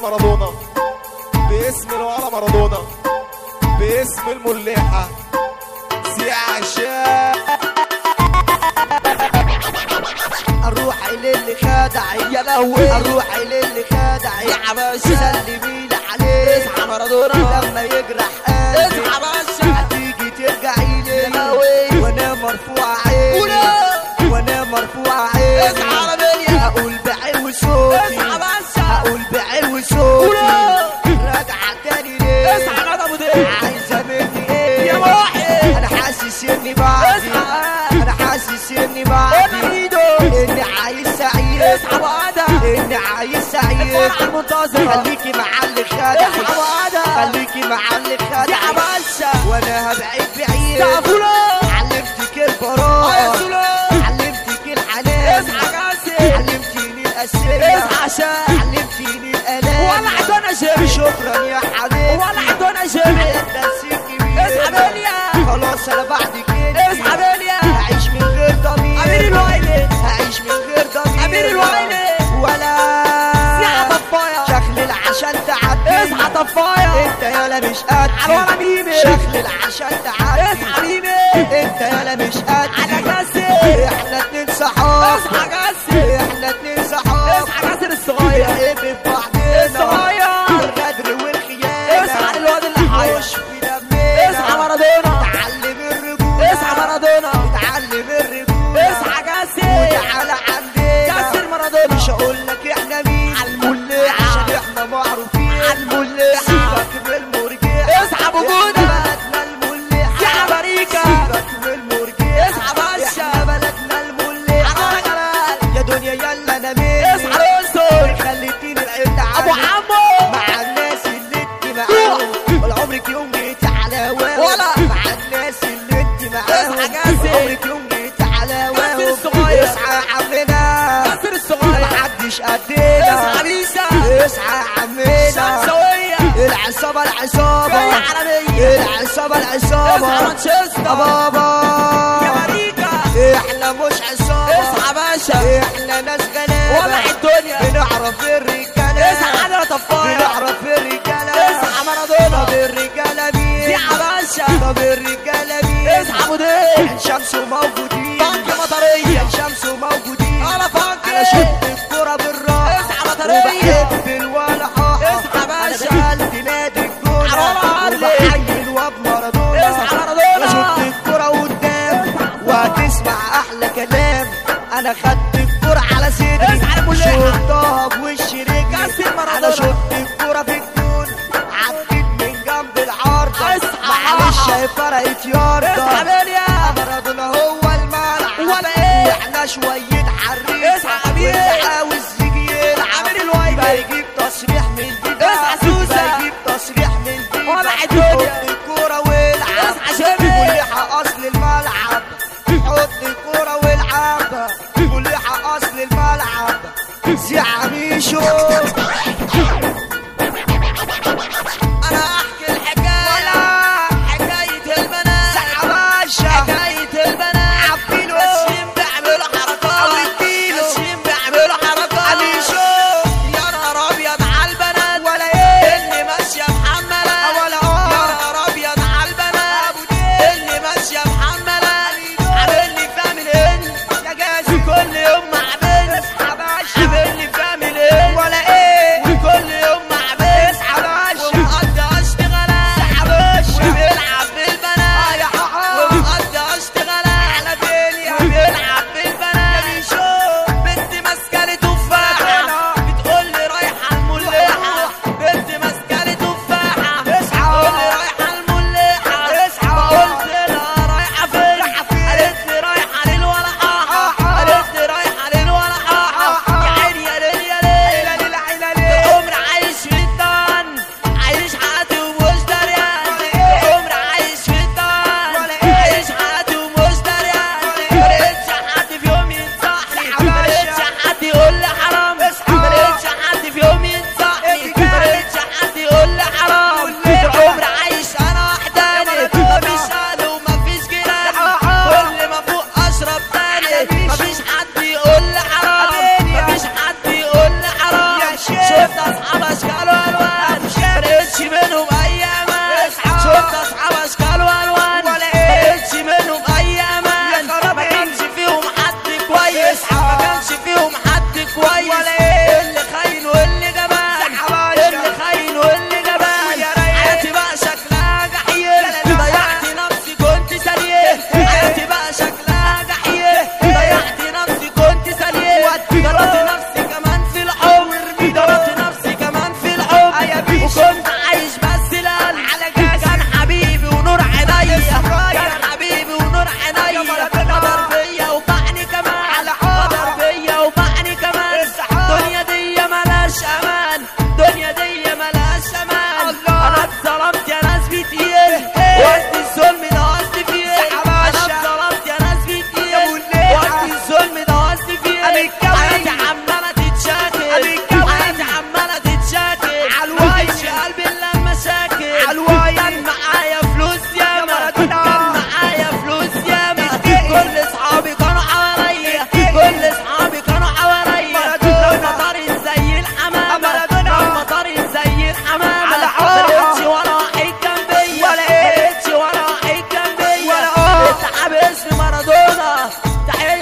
مارادونا باسم الولا مارادونا باسم الملحة زي عشاء اروح للي خدع يا لهوي اروح للي خدع يا عباشا سلمي عليه اصحى مارادونا لما يجرح قلبي اصحى باشا هتيجي ترجعي لي يا لهوي. وانا مرفوع عيني ولا وانا مرفوع عيني اصحى على بالي هقول بعلو صوتي اصحى باشا هقول بعلو صوتي ولا. راجعة تاني ليه اصحى على ابو دي عايزة مني ايه يا واحد انا حاسس اني بعدي اصحى انا حاسس اني انا بعدي ايده اني عايز سعيد اصحى بعدها اني عايز سعيد الفرحة المنتظرة خليكي مع اللي خدع اصحى بعدها خليكي مع اللي يا خدع عباشا وانا هبعد بعيد تعفولا علمتك يا البراءة سلام علمتك الحنان اصحى قاسي علمتيني الأسئلة اصحى عشان علمتيني الآلام ولا عدونا شبي شكرا يا حبيبي ولا عدونا شبي على الدرس الكبير اصحى بيليا خلاص انا بعد كده اصحى بيليا هعيش من غير ضمير امير الويلي هعيش من غير ضمير امير الويلي ولا يا طفايا شكل العشان تعدي اصحى طفايا انت يالا مش قد على ورا ميمي شكل العشان تعدي اصحى ميمي انت يالا مش قد على كاسي احنا اتنين صحاب اصحى كاسي احنا اتنين صحاب اصحى كاسي الصغير بنحب في بعضنا الصغير الغدر والخيانة اصحى الواد اللي حي خش في دمنا اصحى مارادونا تعلم الرجولة اصحى مارادونا تعلم الرجولة اصحى كاسي وتعالى عندنا كاسي مارادونا مش هقول لك احنا مين عالملاحة. عشان احنا معروفين عالملاحة. سيبك من المرجيحة اصحى بوجودة. احنا بلدنا الملاحة يا عبريكا سيبك من المرجيحة اصحى باشا. احنا بلدنا الملاحة على جلال يا دنيا يلا انا مني اصحى الانصر خليتيني بعدت ابو عنك عمو مع الناس اللي انت معاهم ولا عمرك يوم جيت على واو ولا. مع الناس اللي انت معاهم اصحى جاسم. ولا عمرك يوم جيت على واو جاسم الصغير. اصحى يا عمنا كاسر الصغير محدش قدنا اصحى بيسا اصحى يا عمنا شمسوية العصابة العصابة فرقة عالمية العصابة اصحى العصابة يا مانشستر يا بابا ماريكا احنا مش عصابة اصحى باشا احنا ناس غلابة ولع الدنيا بنعرف الرجالة اصحى على طفايا بنعرف الرجالة اصحى مارادونا طب الرجالة مين يا باشا طب الرجالة مين اصحى مدير عين شمس وموجودين بنك مطرية عين شمس وموجودين انا فانكي انا شفت الكرة بالراحة اصحى بطارية. وبحب الولعة اصحى باشا. انا دخلت نادي الجونة حرارة عالية. وبحيي الواد مارادونا اصحى مارادونا. انا شفت الكرة قدام وهتسمع احلى كلام انا خدت الكرة على صدري اصحى الملاحة. شفتها بوش رجلي كاسر مارادونا. انا شفت الكرة في الجون عديت من جنب العارضة اصحى. معلش هي فرقت ياردة اصحى بيليا مارادونا هو الملعب ولا ايه؟ واحنا شوية حريف اصحى حبيبي. واللي عاوز يجي يلعب عامل الوايد. يبقى يجيب تصريح من دي اصحى سوسة. يبقى يجيب تصريح من دي ولا الدنيا. حط الكورة والعب اصحى شباب. مليحة أصل الملعب حط الكورة والعب مليحة أصل الملعب زعميشو انا احكي الحكاية ولا حكاية البنات زعباشا حكاية البنات عبيله ماشيين بيعملوا حركات عبيله. ماشيين بيعملوا حركات عميشو يا نهار ابيض على البنات ولا ايه اللي ماشية محملة ولا يا اه نهار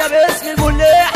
باسم الملاح